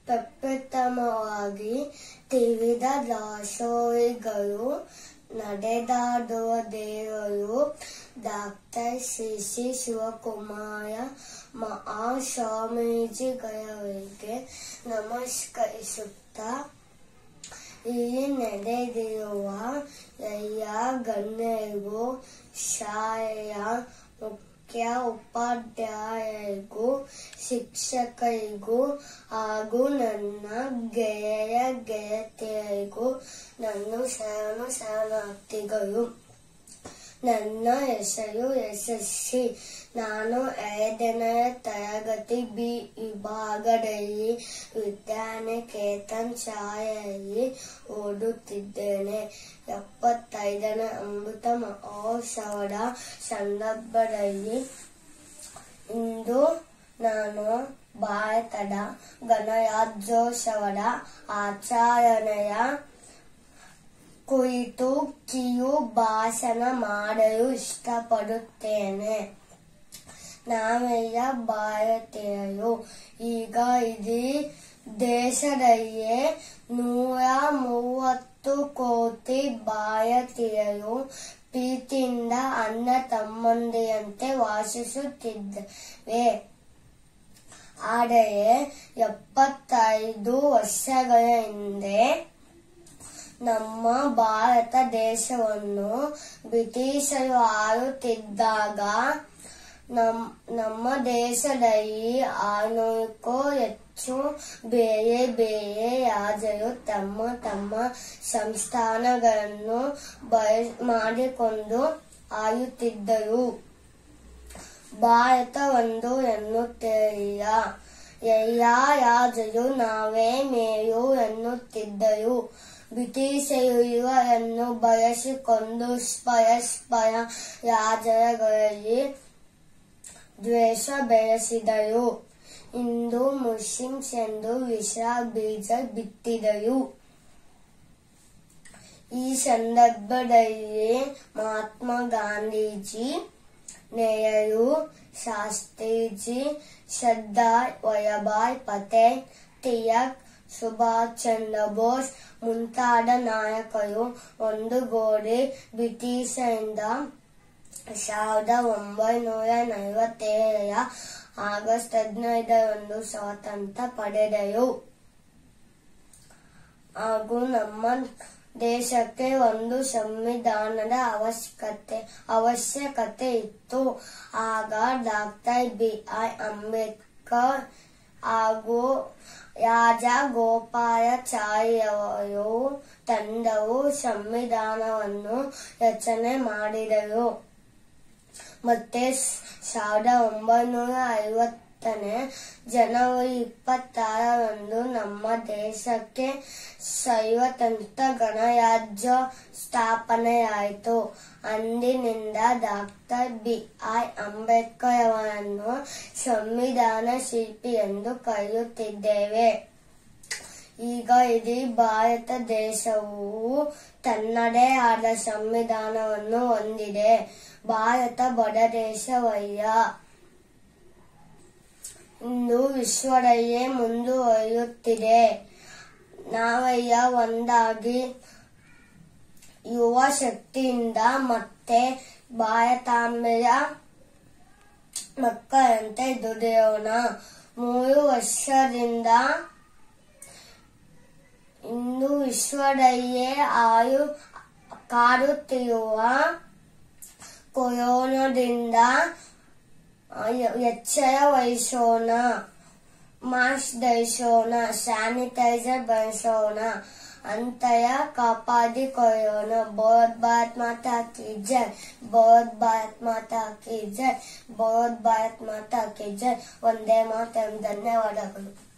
ಪ್ರಪ್ರಥಮವಾಗಿ ತ್ರಿವಿಧ ದಾಸೋಹಿಗಳು ನಡೆದಾಡುವ ದೇವರು ಡಾಕ್ಟರ್ ಶ್ರೀ ಶ್ರೀ ಶಿವಕುಮಾರ ಮಹಾಸ್ವಾಮೀಜಿಗಳವರಿಗೆ ನಮಸ್ಕರಿಸುತ್ತಾ ಇಲ್ಲಿ ನಡೆದಿರುವ ಎಲ್ಲ ಗಣ್ಯರಿಗೂ ಶಾಲೆಯ ಮುಖ್ಯ ಉಪಾಧ್ಯಾಯರಿಗೂ ಶಿಕ್ಷಕರಿಗೂ ಹಾಗೂ ನನ್ನ ಗೆಳೆಯ ಗೆಳತಿಯರಿಗೂ ನನ್ನ ಶರಣ ಶರಣಾರ್ಥಿಗಳು ನನ್ನ ಹೆಸರು ಯಶಸ್ವಿ ನಾನು ಎರಡನೆಯ ತರಗತಿ ಬಿ ವಿಭಾಗದಲ್ಲಿ ವಿದ್ಯಾನಿಕೇತನ್ ಶಾಲೆಯಲ್ಲಿ ಓದುತ್ತಿದ್ದೇನೆ ಎಪ್ಪತ್ತೈದನೇ ಅಮೃತ ಮಹೋತ್ಸವದ ಸಂದರ್ಭದಲ್ಲಿ ಇಂದು ನಾನು ಭಾರತದ ಗಣರಾಜ್ಯೋತ್ಸವದ ಆಚರಣೆಯ ಕುರಿತು ಕಿರು ಭಾಷಣ ಮಾಡಲು ಇಷ್ಟಪಡುತ್ತೇನೆ ನಾವೆಲ್ಲ ಭಾರತೀಯರು ಈಗ ಇಡೀ ದೇಶದಲ್ಲಿಯೇ ನೂರ ಮೂವತ್ತು ಕೋಟಿ ಭಾರತೀಯರು ಪ್ರೀತಿಯಿಂದ ಅಣ್ಣ ತಮ್ಮಂದಿರಂತೆ ವಾಸಿಸುತ್ತಿದ್ದೇವೆ ಆದರೆ ಎಪ್ಪತ್ತೈದು ವರ್ಷಗಳ ಹಿಂದೆ ನಮ್ಮ ಭಾರತ ದೇಶವನ್ನು ಬ್ರಿಟಿಷರು ಆಳುತ್ತಿದ್ದಾಗ ನಮ್ ನಮ್ಮ ದೇಶದಲ್ಲಿ ಆರುನೂರಕ್ಕೂ ಹೆಚ್ಚು ಬೇರೆ ಬೇರೆ ರಾಜರು ತಮ್ಮ ತಮ್ಮ ಸಂಸ್ಥಾನಗಳನ್ನು ಬಯ ಮಾಡಿಕೊಂಡು ಆಳುತ್ತಿದ್ದರು ಭಾರತ ಒಂದು ಎನ್ನುತ್ತಿರಲಿಲ್ಲ ಎಲ್ಲಾ ರಾಜರು ನಾವೇ ಮೇಲು ಎನ್ನುತ್ತಿದ್ದರು ಬ್ರಿಟಿಷರು ಇವರನ್ನು ಬಳಸಿಕೊಂಡು ಪರಸ್ಪರ ರಾಜರುಗಳಲ್ಲಿ ದ್ವೇಷ ಬೆಳೆಸಿದರು ಇಂದು ಮುಸ್ಲಿಮ್ಸ್ ಎಂದು ವಿಷ ಬೀಜ ಬಿತ್ತಿದರು ಈ ಸಂದರ್ಭದಲ್ಲಿ ಮಹಾತ್ಮ ಗಾಂಧೀಜಿ ನೆಹರು ಶಾಸ್ತ್ರೀಜಿ ಸರ್ದಾರ್ ವಲ್ಲಭಾಯ್ ಪಟೇಲ್ ತಿಲಕ್ ಸುಭಾಷ್ ಚಂದ್ರ ಬೋಸ್ ಮುಂತಾದ ನಾಯಕರು ಒಂದುಗೂಡಿ ಬ್ರಿಟಿಷರಿಂದ ಸಾವಿರದ ಒಂಬೈನೂರ ನಲವತ್ತೇಳರ ಆಗಸ್ಟ್ ಹದಿನೈದರಂದು ಸ್ವಾತಂತ್ರ್ಯ ಪಡೆದರು ಹಾಗೂ ನಮ್ಮ ದೇಶಕ್ಕೆ ಒಂದು ಸಂವಿಧಾನದ ಅವಶ್ಯಕತೆ ಅವಶ್ಯಕತೆ ಇತ್ತು ಆಗ ಡಾಕ್ಟರ್ ಬಿ ಐ ಅಂಬೇಡ್ಕರ್ ಹಾಗೂ ರಾಜ ಗೋಪಾಲಾಚಾರ್ಯವರು ತಂಡವು ಸಂವಿಧಾನವನ್ನು ರಚನೆ ಮಾಡಿದರು ಮತ್ತೆ ಸಾವಿರದ ಒಂಬೈನೂರ ಐವತ್ತನೇ ಜನವರಿ ಇಪ್ಪತ್ತಾರರಂದು ನಮ್ಮ ದೇಶಕ್ಕೆ ಸ್ವತಂತ್ರ ಗಣರಾಜ್ಯ ಸ್ಥಾಪನೆಯಾಯಿತು ಅಂದಿನಿಂದ ಡಾಕ್ಟರ್ ಬಿ ಐ ಅಂಬೇಡ್ಕರ್ ಅವರನ್ನು ಸಂವಿಧಾನ ಶಿಲ್ಪಿ ಎಂದು ಕರೆಯುತ್ತಿದ್ದೇವೆ ಈಗ ಇಡೀ ಭಾರತ ದೇಶವು ತನ್ನದೇ ಆದ ಸಂವಿಧಾನವನ್ನು ಹೊಂದಿದೆ ಭಾರತ ಬಡ ದೇಶವಲ್ಲ ಇಂದು ವಿಶ್ವದಲ್ಲೇ ಮುಂದುವರಿಯುತ್ತಿದೆ ನಾವೆಲ್ಲ ಒಂದಾಗಿ ಯುವ ಶಕ್ತಿಯಿಂದ ಮತ್ತೆ ಭಾರತಾಂಬೆಯ ಮಕ್ಕಳಂತೆ ದುಡಿಯೋಣ ಮೂರು ವರ್ಷದಿಂದ ಇಂದು ವಿಶ್ವದಲ್ಲೇ ಆಯು ಕಾಡುತ್ತಿರುವ ಕೊರೋನಾದಿಂದ ಎಚ್ಚರ ವಹಿಸೋಣ ಮಾಸ್ಕ್ ಧರಿಸೋಣ ಸ್ಯಾನಿಟೈಸರ್ ಬಳಸೋಣ ಅಂತರ ಕಾಪಾಡಿಕೊಳ್ಳೋಣ ಬಹುತ್ ಭಾರತ್ ಮಾತಾ ಕಿ ಜೈ ಬಹುತ್ ಭಾರತ್ ಮಾತಾ ಕಿ ಜೈ ಬಹುತ್ ಭಾರತ್ ಮಾತಾ ಕಿ ಜೈ ಒಂದೇ ಮಾತರಂ ಧನ್ಯವಾದಗಳು